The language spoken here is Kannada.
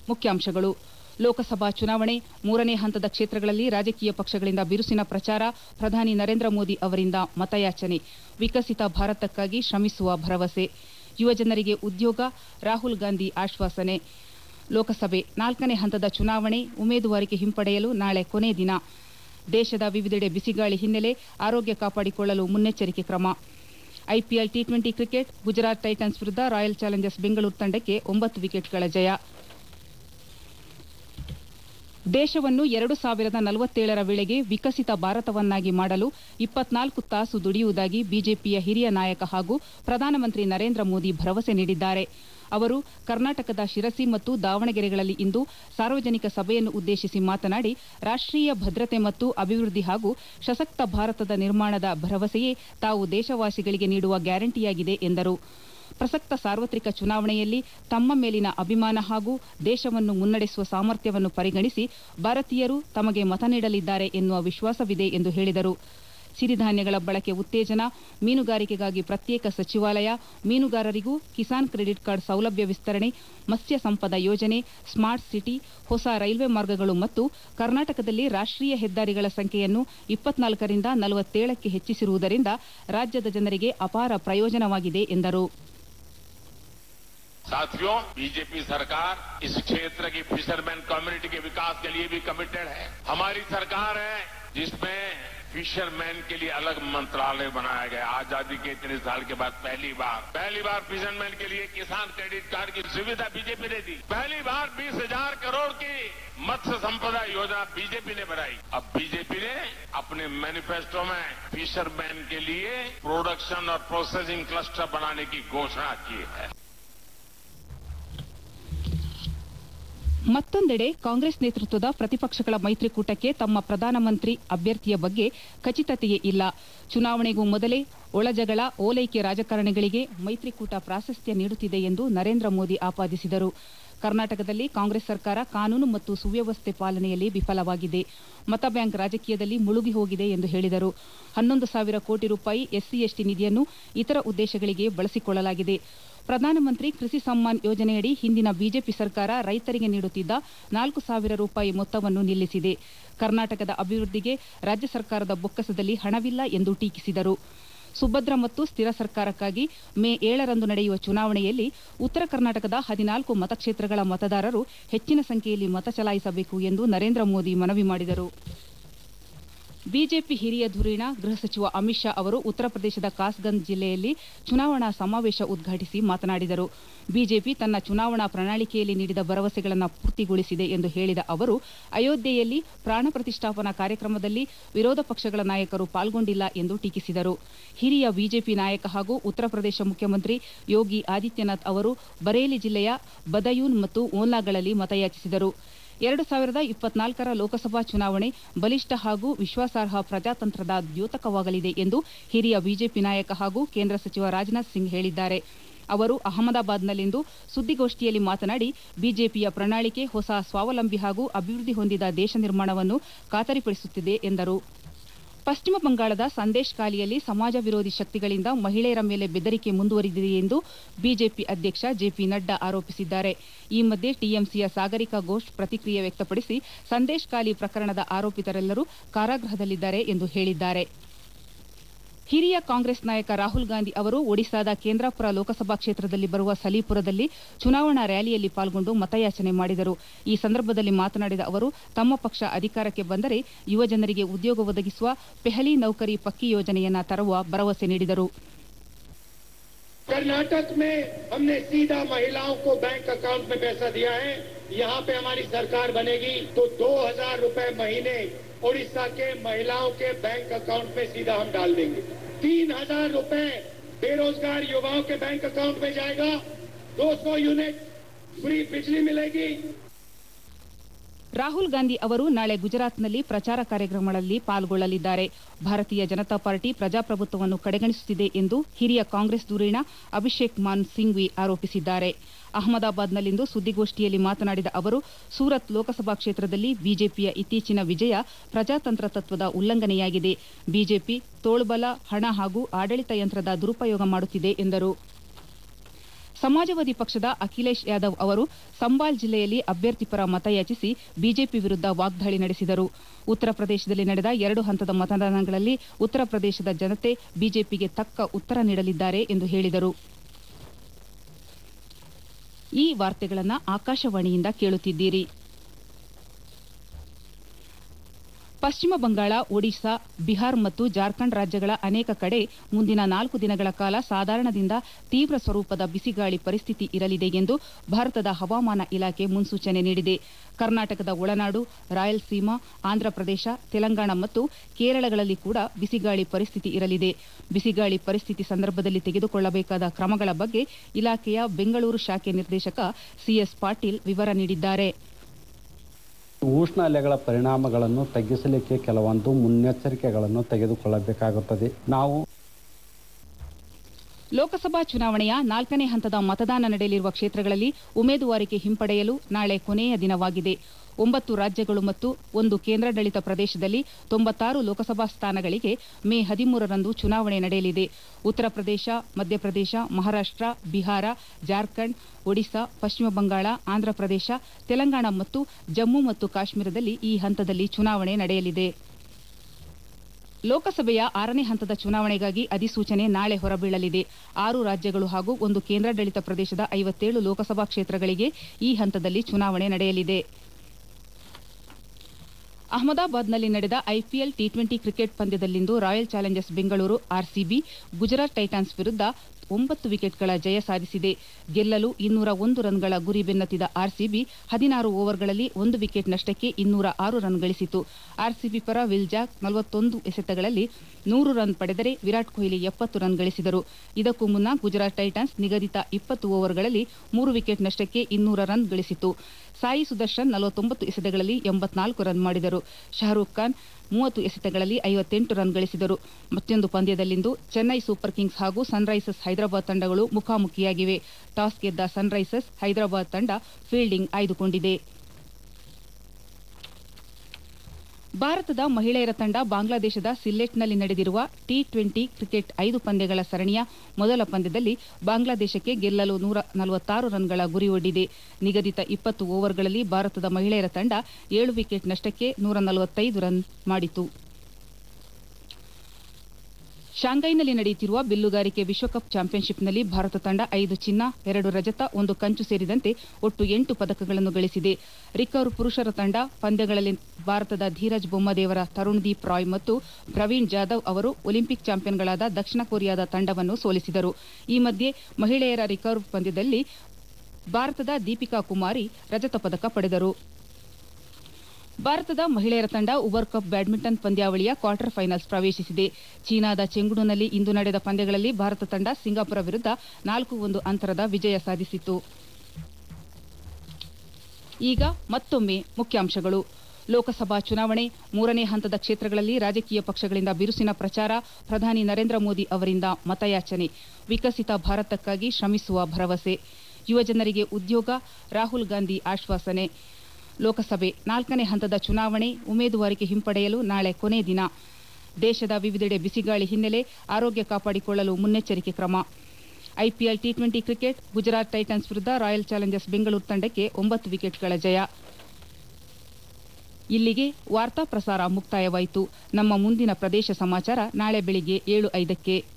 ಮುಖ್ಯಾಂಶಗಳು ಲೋಕಸಭಾ ಚುನಾವಣೆ ಮೂರನೇ ಹಂತದ ಕ್ಷೇತ್ರಗಳಲ್ಲಿ ರಾಜಕೀಯ ಪಕ್ಷಗಳಿಂದ ಬಿರುಸಿನ ಪ್ರಚಾರ ಪ್ರಧಾನಿ ನರೇಂದ್ರ ಮೋದಿ ಅವರಿಂದ ಮತಯಾಚನೆ ವಿಕಸಿತ ಭಾರತಕ್ಕಾಗಿ ಶ್ರಮಿಸುವ ಭರವಸೆ ಯುವಜನರಿಗೆ ಉದ್ಯೋಗ ರಾಹುಲ್ ಗಾಂಧಿ ಆಶ್ವಾಸನೆ ಲೋಕಸಭೆ ನಾಲ್ಕನೇ ಹಂತದ ಚುನಾವಣೆ ಉಮೇದುವಾರಿಕೆ ಹಿಂಪಡೆಯಲು ನಾಳೆ ಕೊನೆ ದಿನ ದೇಶದ ವಿವಿಧೆಡೆ ಬಿಸಿಗಾಳಿ ಹಿನ್ನೆಲೆ ಆರೋಗ್ಯ ಕಾಪಾಡಿಕೊಳ್ಳಲು ಮುನ್ನೆಚ್ಚರಿಕೆ ಕ್ರಮ IPL T twenty cricket Gujarat Titans ವಿರುದ್ಧ ರಾಯಲ್ ಚಾಲೆಂಜರ್ಸ್ ಬೆಂಗಳೂರು ತಂಡಕ್ಕೆ ಒಂಬತ್ತು ವಿಕೆಟ್ಗಳ ಜಯ ದೇಶವನ್ನು ಎರಡು ಸಾವಿರದ ನಲವತ್ತೇಳರ ವೇಳೆಗೆ ವಿಕಸಿತ ಭಾರತವನ್ನಾಗಿ ಮಾಡಲು ಇಪ್ಪತ್ನಾಲ್ಕು ತಾಸು ದುಡಿಯುವುದಾಗಿ ಬಿಜೆಪಿಯ ಹಿರಿಯ ನಾಯಕ ಹಾಗೂ ಪ್ರಧಾನಮಂತ್ರಿ ನರೇಂದ್ರ ಮೋದಿ ಭರವಸೆ ನೀಡಿದ್ದಾರೆ ಅವರು ಕರ್ನಾಟಕದ ಶಿರಸಿ ಮತ್ತು ದಾವಣಗೆರೆಗಳಲ್ಲಿ ಇಂದು ಸಾರ್ವಜನಿಕ ಸಭೆಯನ್ನು ಉದ್ದೇಶಿಸಿ ಮಾತನಾಡಿ ರಾಷ್ಟ್ರೀಯ ಭದ್ರತೆ ಮತ್ತು ಅಭಿವೃದ್ಧಿ ಹಾಗೂ ಸಶಕ್ತ ಭಾರತದ ನಿರ್ಮಾಣದ ಭರವಸೆಯೇ ತಾವು ದೇಶವಾಸಿಗಳಿಗೆ ನೀಡುವ ಗ್ಯಾರಂಟಿಯಾಗಿದೆ ಎಂದರು ಪ್ರಸಕ್ತ ಸಾರ್ವತ್ರಿಕ ಚುನಾವಣೆಯಲ್ಲಿ ತಮ್ಮ ಮೇಲಿನ ಅಭಿಮಾನ ಹಾಗೂ ದೇಶವನ್ನು ಮುನ್ನಡೆಸುವ ಸಾಮರ್ಥ್ಯವನ್ನು ಪರಿಗಣಿಸಿ ಭಾರತೀಯರು ತಮಗೆ ಮತ ನೀಡಲಿದ್ದಾರೆ ಎನ್ನುವ ವಿಶ್ವಾಸವಿದೆ ಎಂದು ಹೇಳಿದರು ಸಿರಿಧಾನ್ಯಗಳ ಬಳಕೆ ಉತ್ತೇಜನ ಮೀನುಗಾರಿಕೆಗಾಗಿ ಪ್ರತ್ಯೇಕ ಸಚಿವಾಲಯ ಮೀನುಗಾರರಿಗೂ ಕಿಸಾನ್ ಕ್ರೆಡಿಟ್ ಕಾರ್ಡ್ ಸೌಲಭ್ಯ ವಿಸ್ತರಣೆ ಮತ್ಸ್ಯ ಸಂಪದ ಯೋಜನೆ ಸ್ಮಾರ್ಟ್ ಸಿಟಿ ಹೊಸ ರೈಲ್ವೆ ಮಾರ್ಗಗಳು ಮತ್ತು ಕರ್ನಾಟಕದಲ್ಲಿ ರಾಷ್ಟ್ರೀಯ ಹೆದ್ದಾರಿಗಳ ಸಂಖ್ಯೆಯನ್ನು ಇಪ್ಪತ್ನಾಲ್ಕರಿಂದ ನಲವತ್ತೇಳಕ್ಕೆ ಹೆಚ್ಚಿಸಿರುವುದರಿಂದ ರಾಜ್ಯದ ಜನರಿಗೆ ಅಪಾರ ಪ್ರಯೋಜನವಾಗಿದೆ ಎಂದರು साथियों बीजेपी सरकार इस क्षेत्र की फिशरमैन कम्युनिटी के विकास के लिए भी कमिटेड है हमारी सरकार है जिसमें फिशरमैन के लिए अलग मंत्रालय बनाया गया आजादी के इतने साल के बाद पहली बार पहली बार फिशरमैन के लिए किसान क्रेडिट कार्ड की सुविधा बीजेपी ने दी पहली बार बीस हजार करोड़ की मत्स्य संपदा योजना बीजेपी ने बनाई अब बीजेपी ने अपने मैनिफेस्टो में फिशरमैन के लिए प्रोडक्शन और प्रोसेसिंग क्लस्टर बनाने की घोषणा की है ಮತ್ತೊಂದೆಡೆ ಕಾಂಗ್ರೆಸ್ ನೇತೃತ್ವದ ಪ್ರತಿಪಕ್ಷಗಳ ಮೈತ್ರಿಕೂಟಕ್ಕೆ ತಮ್ಮ ಪ್ರಧಾನಮಂತ್ರಿ ಅಭ್ಯರ್ಥಿಯ ಬಗ್ಗೆ ಖಚಿತತೆಯೇ ಇಲ್ಲ ಚುನಾವಣೆಗೂ ಮೊದಲೇ ಒಳಜಗಳ ಓಲೈಕೆ ರಾಜಕಾರಣಿಗಳಿಗೆ ಮೈತ್ರಿಕೂಟ ಪ್ರಾಶಸ್ತ್ಯ ನೀಡುತ್ತಿದೆ ಎಂದು ನರೇಂದ್ರ ಮೋದಿ ಆಪಾದಿಸಿದರು ಕರ್ನಾಟಕದಲ್ಲಿ ಕಾಂಗ್ರೆಸ್ ಸರ್ಕಾರ ಕಾನೂನು ಮತ್ತು ಸುವ್ಯವಸ್ಥೆ ಪಾಲನೆಯಲ್ಲಿ ವಿಫಲವಾಗಿದೆ ಮತ ಬ್ಯಾಂಕ್ ರಾಜಕೀಯದಲ್ಲಿ ಮುಳುಗಿ ಹೋಗಿದೆ ಎಂದು ಹೇಳಿದರು ಹನ್ನೊಂದು ಸಾವಿರ ಕೋಟಿ ರೂಪಾಯಿ ಎಸ್ಸಿ ಎಸ್ಟಿ ನಿಧಿಯನ್ನು ಇತರ ಉದ್ದೇಶಗಳಿಗೆ ಬಳಸಿಕೊಳ್ಳಲಾಗಿದೆ ಪ್ರಧಾನಮಂತ್ರಿ ಕೃಷಿ ಸಮ್ಮಾನ್ ಯೋಜನೆಯಡಿ ಹಿಂದಿನ ಬಿಜೆಪಿ ಸರ್ಕಾರ ರೈತರಿಗೆ ನೀಡುತ್ತಿದ್ದ ನಾಲ್ಕು ಸಾವಿರ ರೂಪಾಯಿ ಮೊತ್ತವನ್ನು ನಿಲ್ಲಿಸಿದೆ ಕರ್ನಾಟಕದ ಅಭಿವೃದ್ಧಿಗೆ ರಾಜ್ಯ ಸರ್ಕಾರದ ಬೊಕ್ಕಸದಲ್ಲಿ ಹಣವಿಲ್ಲ ಎಂದು ಟೀಕಿಸಿದರು ಸುಭದ್ರ ಮತ್ತು ಸ್ಥಿರ ಸರ್ಕಾರಕ್ಕಾಗಿ ಮೇ ಏಳರಂದು ನಡೆಯುವ ಚುನಾವಣೆಯಲ್ಲಿ ಉತ್ತರ ಕರ್ನಾಟಕದ ಹದಿನಾಲ್ಕು ಮತಕ್ಷೇತ್ರಗಳ ಮತದಾರರು ಹೆಚ್ಚಿನ ಸಂಖ್ಯೆಯಲ್ಲಿ ಮತ ಚಲಾಯಿಸಬೇಕು ಎಂದು ನರೇಂದ್ರ ಮೋದಿ ಮನವಿ ಮಾಡಿದರು ಬಿಜೆಪಿ ಹಿರಿಯ ಧುರೀಣ ಗೃಹ ಸಚಿವ ಅಮಿತ್ ಶಾ ಅವರು ಉತ್ತರ ಪ್ರದೇಶದ ಕಾಸ್ಗಂಜ್ ಜಿಲ್ಲೆಯಲ್ಲಿ ಚುನಾವಣಾ ಸಮಾವೇಶ ಉದ್ಘಾಟಿಸಿ ಮಾತನಾಡಿದರು ಬಿಜೆಪಿ ತನ್ನ ಚುನಾವಣಾ ಪ್ರಣಾಳಿಕೆಯಲ್ಲಿ ನೀಡಿದ ಭರವಸೆಗಳನ್ನು ಪೂರ್ತಿಗೊಳಿಸಿದೆ ಎಂದು ಹೇಳಿದ ಅವರು ಅಯೋಧ್ಯೆಯಲ್ಲಿ ಪ್ರಾಣ ಪ್ರತಿಷ್ಠಾಪನಾ ಕಾರ್ಯಕ್ರಮದಲ್ಲಿ ವಿರೋಧ ಪಕ್ಷಗಳ ನಾಯಕರು ಪಾಲ್ಗೊಂಡಿಲ್ಲ ಎಂದು ಟೀಕಿಸಿದರು ಹಿರಿಯ ಬಿಜೆಪಿ ನಾಯಕ ಹಾಗೂ ಉತ್ತರ ಪ್ರದೇಶ ಮುಖ್ಯಮಂತ್ರಿ ಯೋಗಿ ಆದಿತ್ಯನಾಥ್ ಅವರು ಬರೇಲಿ ಜಿಲ್ಲೆಯ ಬದಯೂನ್ ಮತ್ತು ಓನ್ಲಾಗಳಲ್ಲಿ ಮತಯಾಚಿಸಿದರು ಎರಡು ಸಾವಿರದ ಇಪ್ಪತ್ನಾಲ್ಕರ ಲೋಕಸಭಾ ಚುನಾವಣೆ ಬಲಿಷ್ಠ ಹಾಗೂ ವಿಶ್ವಾಸಾರ್ಹ ಪ್ರಜಾತಂತ್ರದ ದ್ಯೋತಕವಾಗಲಿದೆ ಎಂದು ಹಿರಿಯ ಬಿಜೆಪಿ ನಾಯಕ ಹಾಗೂ ಕೇಂದ್ರ ಸಚಿವ ರಾಜನಾಥ್ ಸಿಂಗ್ ಹೇಳಿದ್ದಾರೆ ಅವರು ಅಹಮದಾಬಾದ್ನಲ್ಲಿಂದು ಸುದ್ದಿಗೋಷ್ಠಿಯಲ್ಲಿ ಮಾತನಾಡಿ ಬಿಜೆಪಿಯ ಪ್ರಣಾಳಿಕೆ ಹೊಸ ಸ್ವಾವಲಂಬಿ ಹಾಗೂ ಅಭಿವೃದ್ಧಿ ಹೊಂದಿದ ದೇಶ ನಿರ್ಮಾಣವನ್ನು ಖಾತರಿಪಡಿಸುತ್ತಿದೆ ಎಂದರು ಪಶ್ಚಿಮ ಬಂಗಾಳದ ಸಂದೇಶ್ ಕಾಲಿಯಲ್ಲಿ ಸಮಾಜ ವಿರೋಧಿ ಶಕ್ತಿಗಳಿಂದ ಮಹಿಳೆಯರ ಮೇಲೆ ಬೆದರಿಕೆ ಮುಂದುವರಿದಿದೆ ಎಂದು ಬಿಜೆಪಿ ಅಧ್ಯಕ್ಷ ಜೆಪಿ ನಡ್ಡಾ ಆರೋಪಿಸಿದ್ದಾರೆ ಈ ಮಧ್ಯೆ ಟಿಎಂಸಿಯ ಸಾಗರಿಕಾ ಘೋಷ್ ಪ್ರತಿಕ್ರಿಯೆ ವ್ಯಕ್ತಪಡಿಸಿ ಸಂದೇಶ್ ಕಾಲಿ ಪ್ರಕರಣದ ಆರೋಪಿತರೆಲ್ಲರೂ ಕಾರಾಗೃಹದಲ್ಲಿದ್ದಾರೆ ಎಂದು ಹೇಳಿದ್ದಾರೆ ಹಿರಿಯ ಕಾಂಗ್ರೆಸ್ ನಾಯಕ ರಾಹುಲ್ ಗಾಂಧಿ ಅವರು ಒಡಿಶಾದ ಕೇಂದ್ರಾಪುರ ಲೋಕಸಭಾ ಕ್ಷೇತ್ರದಲ್ಲಿ ಬರುವ ಸಲೀಪುರದಲ್ಲಿ ಚುನಾವಣಾ ರ್ಯಾಲಿಯಲ್ಲಿ ಪಾಲ್ಗೊಂಡು ಮತಯಾಚನೆ ಮಾಡಿದರು ಈ ಸಂದರ್ಭದಲ್ಲಿ ಮಾತನಾಡಿದ ಅವರು ತಮ್ಮ ಪಕ್ಷ ಅಧಿಕಾರಕ್ಕೆ ಬಂದರೆ ಯುವಜನರಿಗೆ ಉದ್ಯೋಗ ಒದಗಿಸುವ ಪೆಹಲಿ ನೌಕರಿ ಪಕ್ಕಿ ಯೋಜನೆಯನ್ನ ತರುವ ಭರವಸೆ ನೀಡಿದರು कर्नाटक में हमने सीधा महिलाओं को बैंक अकाउंट में पैसा दिया है यहाँ पे हमारी सरकार बनेगी तो दो हजार रूपए महीने उड़ीसा के महिलाओं के बैंक अकाउंट में सीधा हम डाल देंगे तीन हजार रूपए बेरोजगार युवाओं के बैंक अकाउंट में जाएगा 200 यूनिट फ्री बिजली मिलेगी ರಾಹುಲ್ ಗಾಂಧಿ ಅವರು ನಾಳೆ ಗುಜರಾತ್ನಲ್ಲಿ ಪ್ರಚಾರ ಕಾರ್ಯಕ್ರಮಗಳಲ್ಲಿ ಪಾಲ್ಗೊಳ್ಳಲಿದ್ದಾರೆ ಭಾರತೀಯ ಜನತಾ ಪಾರ್ಟಿ ಪ್ರಜಾಪ್ರಭುತ್ವವನ್ನು ಕಡೆಗಣಿಸುತ್ತಿದೆ ಎಂದು ಹಿರಿಯ ಕಾಂಗ್ರೆಸ್ ಧುರೀಣ ಅಭಿಷೇಕ್ ಮಾನ್ ಸಿಂಘ್ವಿ ಆರೋಪಿಸಿದ್ದಾರೆ ಅಹಮದಾಬಾದ್ನಲ್ಲಿಂದು ಸುದ್ದಿಗೋಷ್ಠಿಯಲ್ಲಿ ಮಾತನಾಡಿದ ಅವರು ಸೂರತ್ ಲೋಕಸಭಾ ಕ್ಷೇತ್ರದಲ್ಲಿ ಬಿಜೆಪಿಯ ಇತ್ತೀಚಿನ ವಿಜಯ ಪ್ರಜಾತಂತ್ರ ತತ್ವದ ಉಲ್ಲಂಘನೆಯಾಗಿದೆ ಬಿಜೆಪಿ ತೋಳ್ಬಲ ಹಣ ಹಾಗೂ ಆಡಳಿತ ಯಂತ್ರದ ದುರುಪಯೋಗ ಮಾಡುತ್ತಿದೆ ಎಂದರು ಸಮಾಜವಾದಿ ಪಕ್ಷದ ಅಖಿಲೇಶ್ ಯಾದವ್ ಅವರು ಸಂಬಾಲ್ ಜಿಲ್ಲೆಯಲ್ಲಿ ಅಭ್ಯರ್ಥಿ ಪರ ಮತಯಾಚಿಸಿ ಬಿಜೆಪಿ ವಿರುದ್ಧ ವಾಗ್ದಾಳಿ ನಡೆಸಿದರು ಉತ್ತರ ಪ್ರದೇಶದಲ್ಲಿ ನಡೆದ ಎರಡು ಹಂತದ ಮತದಾನಗಳಲ್ಲಿ ಉತ್ತರ ಪ್ರದೇಶದ ಜನತೆ ಬಿಜೆಪಿಗೆ ತಕ್ಕ ಉತ್ತರ ನೀಡಲಿದ್ದಾರೆ ಎಂದು ಹೇಳಿದರು ಈ ವಾರ್ತೆಗಳನ್ನು ಆಕಾಶವಾಣಿಯಿಂದ ಕೇಳುತ್ತಿದ್ದೀರಿ ಪಶ್ಚಿಮ ಬಂಗಾಳ ಒಡಿಶಾ ಬಿಹಾರ್ ಮತ್ತು ಜಾರ್ಖಂಡ್ ರಾಜ್ಯಗಳ ಅನೇಕ ಕಡೆ ಮುಂದಿನ ನಾಲ್ಕು ದಿನಗಳ ಕಾಲ ಸಾಧಾರಣದಿಂದ ತೀವ್ರ ಸ್ವರೂಪದ ಬಿಸಿಗಾಳಿ ಪರಿಸ್ಥಿತಿ ಇರಲಿದೆ ಎಂದು ಭಾರತದ ಹವಾಮಾನ ಇಲಾಖೆ ಮುನ್ಸೂಚನೆ ನೀಡಿದೆ ಕರ್ನಾಟಕದ ಒಳನಾಡು ರಾಯಲಸೀಮಾ ಆಂಧ್ರಪ್ರದೇಶ ತೆಲಂಗಾಣ ಮತ್ತು ಕೇರಳಗಳಲ್ಲಿ ಕೂಡ ಬಿಸಿಗಾಳಿ ಪರಿಸ್ಥಿತಿ ಇರಲಿದೆ ಬಿಸಿಗಾಳಿ ಪರಿಸ್ಥಿತಿ ಸಂದರ್ಭದಲ್ಲಿ ತೆಗೆದುಕೊಳ್ಳಬೇಕಾದ ಕ್ರಮಗಳ ಬಗ್ಗೆ ಇಲಾಖೆಯ ಬೆಂಗಳೂರು ಶಾಖೆ ನಿರ್ದೇಶಕ ಸಿಎಸ್ ಪಾಟೀಲ್ ವಿವರ ನೀಡಿದ್ದಾರೆ ಉಷ್ಣ ಅಲೆಗಳ ಪರಿಣಾಮಗಳನ್ನು ತಗ್ಗಿಸಲಿಕ್ಕೆ ಕೆಲವೊಂದು ಮುನ್ನೆಚ್ಚರಿಕೆಗಳನ್ನು ತೆಗೆದುಕೊಳ್ಳಬೇಕಾಗುತ್ತದೆ ನಾವು ಲೋಕಸಭಾ ಚುನಾವಣೆಯ ನಾಲ್ಕನೇ ಹಂತದ ಮತದಾನ ನಡೆಯಲಿರುವ ಕ್ಷೇತ್ರಗಳಲ್ಲಿ ಉಮೇದುವಾರಿಕೆ ಹಿಂಪಡೆಯಲು ನಾಳೆ ಕೊನೆಯ ದಿನವಾಗಿದೆ ಒಂಬತ್ತು ರಾಜ್ಯಗಳು ಮತ್ತು ಒಂದು ಕೇಂದ್ರಾಡಳಿತ ಪ್ರದೇಶದಲ್ಲಿ ತೊಂಬತ್ತಾರು ಲೋಕಸಭಾ ಸ್ಥಾನಗಳಿಗೆ ಮೇ ಹದಿಮೂರರಂದು ಚುನಾವಣೆ ನಡೆಯಲಿದೆ ಉತ್ತರ ಪ್ರದೇಶ ಮಧ್ಯಪ್ರದೇಶ ಮಹಾರಾಷ್ಟ್ರ ಬಿಹಾರ ಜಾರ್ಖಂಡ್ ಒಡಿಶಾ ಪಶ್ಚಿಮ ಬಂಗಾಳ ಆಂಧ್ರಪ್ರದೇಶ ತೆಲಂಗಾಣ ಮತ್ತು ಜಮ್ಮು ಮತ್ತು ಕಾಶ್ಮೀರದಲ್ಲಿ ಈ ಹಂತದಲ್ಲಿ ಚುನಾವಣೆ ನಡೆಯಲಿದೆ ಲೋಕಸಭೆಯ ಆರನೇ ಹಂತದ ಚುನಾವಣೆಗಾಗಿ ಅಧಿಸೂಚನೆ ನಾಳೆ ಹೊರಬೀಳಲಿದೆ ಆರು ರಾಜ್ಯಗಳು ಹಾಗೂ ಒಂದು ಕೇಂದ್ರಾಡಳಿತ ಪ್ರದೇಶದ ಐವತ್ತೇಳು ಲೋಕಸಭಾ ಕ್ಷೇತ್ರಗಳಿಗೆ ಈ ಹಂತದಲ್ಲಿ ಚುನಾವಣೆ ನಡೆಯಲಿದೆ ಅಹಮದಾಬಾದ್ನಲ್ಲಿ ನಡೆದ ಐಪಿಎಲ್ ಟಿ ಟ್ವೆಂಟಿ ಕ್ರಿಕೆಟ್ ಪಂದ್ಯದಲ್ಲಿಂದು Royal Challengers Bengaluru RCB Gujarat Titans ವಿರುದ್ಧ ಒಂಬತ್ತು ವಿಕೆಟ್ಗಳ ಜಯ ಸಾಧಿಸಿದೆ ಗೆಲ್ಲಲು ಇನ್ನೂರ ಒಂದು ರನ್ಗಳ ಗುರಿ ಬೆನ್ನತ್ತಿದ ಆರ್ಸಿಬಿ ಹದಿನಾರು ಓವರ್ಗಳಲ್ಲಿ ಒಂದು ವಿಕೆಟ್ ನಷ್ಟಕ್ಕೆ ಇನ್ನೂರ ಆರು ರನ್ ಗಳಿಸಿತು ಆರ್ಸಿಬಿ ಪರ ವಿಲ್ಜಾಕ್ ನಲವತ್ತೊಂದು ಎಸೆತಗಳಲ್ಲಿ ನೂರು ರನ್ ಪಡೆದರೆ ವಿರಾಟ್ ಕೊಹ್ಲಿ ಎಪ್ಪತ್ತು ರನ್ ಗಳಿಸಿದರು ಇದಕ್ಕೂ ಮುನ್ನ ಗುಜರಾತ್ ಟೈಟಾನ್ಸ್ ನಿಗದಿತ ಇಪ್ಪತ್ತು ಓವರ್ಗಳಲ್ಲಿ ಮೂರು ವಿಕೆಟ್ ನಷ್ಟಕ್ಕೆ ಇನ್ನೂರ ರನ್ ಗಳಿಸಿತು ಸಾಯಿ ಸುದರ್ಶನ್ ನಲವತ್ತೊಂಬತ್ತು ಎಸೆತಗಳಲ್ಲಿ ಎಂಬತ್ನಾಲ್ಕು ರನ್ ಮಾಡಿದರು ಶಹರೂಖ್ ಖಾನ್ ಮೂವತ್ತು ಎಸೆತಗಳಲ್ಲಿ ಐವತ್ತೆಂಟು ರನ್ ಗಳಿಸಿದರು ಮತ್ತೊಂದು ಪಂದ್ಯದಲ್ಲಿಂದು ಚೆನ್ನೈ ಸೂಪರ್ ಕಿಂಗ್ಸ್ ಹಾಗೂ ಸನ್ರೈಸರ್ಸ್ ಹೈದರಾಬಾದ್ ತಂಡಗಳು ಮುಖಾಮುಖಿಯಾಗಿವೆ ಟಾಸ್ ಗೆದ್ದ ಸನ್ರೈಸರ್ಸ್ ಹೈದರಾಬಾದ್ ತಂಡ ಫೀಲ್ಡಿಂಗ್ ಆಯ್ದುಕೊಂಡಿದೆ ಭಾರತದ ಮಹಿಳೆಯರ ತಂಡ ಬಾಂಗ್ಲಾದೇಶದ ಸಿಲ್ಲೆಟ್ನಲ್ಲಿ ನಡೆದಿರುವ ಟಿ ಟ್ವೆಂಟಿ ಕ್ರಿಕೆಟ್ ಐದು ಪಂದ್ಯಗಳ ಸರಣಿಯ ಮೊದಲ ಪಂದ್ಯದಲ್ಲಿ ಬಾಂಗ್ಲಾದೇಶಕ್ಕೆ ಗೆಲ್ಲಲು ನೂರ ನಲವತ್ತಾರು ರನ್ಗಳ ಗುರಿ ಒಡ್ಡಿದೆ ನಿಗದಿತ ಇಪ್ಪತ್ತು ಓವರ್ಗಳಲ್ಲಿ ಭಾರತದ ಮಹಿಳೆಯರ ತಂಡ ಏಳು ವಿಕೆಟ್ ನಷ್ಟಕ್ಕೆ ನೂರ ನಲವತ್ತೈದು ರನ್ ಮಾಡಿತು ಶಾಂಘೈನಲ್ಲಿ ನಡೆಯುತ್ತಿರುವ ಬಿಲ್ಲುಗಾರಿಕೆ ವಿಶ್ವಕಪ್ ಚಾಂಪಿಯನ್ಶಿಪ್ನಲ್ಲಿ ಭಾರತ ತಂಡ ಐದು ಚಿನ್ನ ಎರಡು ರಜತ ಒಂದು ಕಂಚು ಸೇರಿದಂತೆ ಒಟ್ಟು ಎಂಟು ಪದಕಗಳನ್ನು ಗಳಿಸಿದೆ ರಿಕರ್ವ್ ಪುರುಷರ ತಂಡ ಪಂದ್ಯಗಳಲ್ಲಿ ಭಾರತದ ಧೀರಜ್ ಬೊಮ್ಮದೇವರ ತರುಣ್ದೀಪ್ ರಾಯ್ ಮತ್ತು ಪ್ರವೀಣ್ ಜಾಧವ್ ಅವರು ಒಲಿಂಪಿಕ್ ಚಾಂಪಿಯನ್ಗಳಾದ ದಕ್ಷಿಣ ಕೊರಿಯಾದ ತಂಡವನ್ನು ಸೋಲಿಸಿದರು ಈ ಮಧ್ಯೆ ಮಹಿಳೆಯರ ರಿಕರ್ವ್ ಪಂದ್ಯದಲ್ಲಿ ಭಾರತದ ದೀಪಿಕಾ ಕುಮಾರಿ ರಜತ ಪದಕ ಪಡೆದರು ಭಾರತದ ಮಹಿಳೆಯರ ತಂಡ ಉಬರ್ ಕಪ್ ಬ್ಯಾಡ್ಮಿಂಟನ್ ಪಂದ್ಯಾವಳಿಯ ಕ್ವಾರ್ಟರ್ ಫೈನಲ್ಸ್ ಪ್ರವೇಶಿಸಿದೆ ಚೀನಾದ ಚೆಂಗುಡುನಲ್ಲಿ ಇಂದು ನಡೆದ ಪಂದ್ಯಗಳಲ್ಲಿ ಭಾರತ ತಂಡ ಸಿಂಗಾಪುರ ವಿರುದ್ಧ ನಾಲ್ಕು ಒಂದು ಅಂತರದ ವಿಜಯ ಸಾಧಿಸಿತು ಈಗ ಮತ್ತೊಮ್ಮೆ ಮುಖ್ಯಾಂಶಗಳು ಲೋಕಸಭಾ ಚುನಾವಣೆ ಮೂರನೇ ಹಂತದ ಕ್ಷೇತ್ರಗಳಲ್ಲಿ ರಾಜಕೀಯ ಪಕ್ಷಗಳಿಂದ ಬಿರುಸಿನ ಪ್ರಚಾರ ಪ್ರಧಾನಿ ನರೇಂದ್ರ ಮೋದಿ ಅವರಿಂದ ಮತಯಾಚನೆ ವಿಕಸಿತ ಭಾರತಕ್ಕಾಗಿ ಶ್ರಮಿಸುವ ಭರವಸೆ ಯುವಜನರಿಗೆ ಉದ್ಯೋಗ ರಾಹುಲ್ ಗಾಂಧಿ ಆಶ್ವಾಸನೆ ಲೋಕಸಭೆ ನಾಲ್ಕನೇ ಹಂತದ ಚುನಾವಣೆ ಉಮೇದುವಾರಿಕೆ ಹಿಂಪಡೆಯಲು ನಾಳೆ ಕೊನೆ ದಿನ ದೇಶದ ವಿವಿಧೆಡೆ ಬಿಸಿಗಾಳಿ ಹಿನ್ನೆಲೆ ಆರೋಗ್ಯ ಕಾಪಾಡಿಕೊಳ್ಳಲು ಮುನ್ನೆಚ್ಚರಿಕೆ ಕ್ರಮ IPL T twenty cricket Gujarat Titans ವಿರುದ್ಧ ರಾಯಲ್ ಚಾಲೆಂಜರ್ಸ್ ಬೆಂಗಳೂರು ತಂಡಕ್ಕೆ ಒಂಬತ್ತು ವಿಕೆಟ್ಗಳ ಜಯ ಇಲ್ಲಿಗೆ ವಾರ್ತಾ ಪ್ರಸಾರ ಮುಕ್ತಾಯವಾಯಿತು ನಮ್ಮ ಮುಂದಿನ ಪ್ರದೇಶ ಸಮಾಚಾರ ನಾಳೆ ಬೆಳಿಗ್ಗೆ ಏಳು ಐದಕ್ಕೆ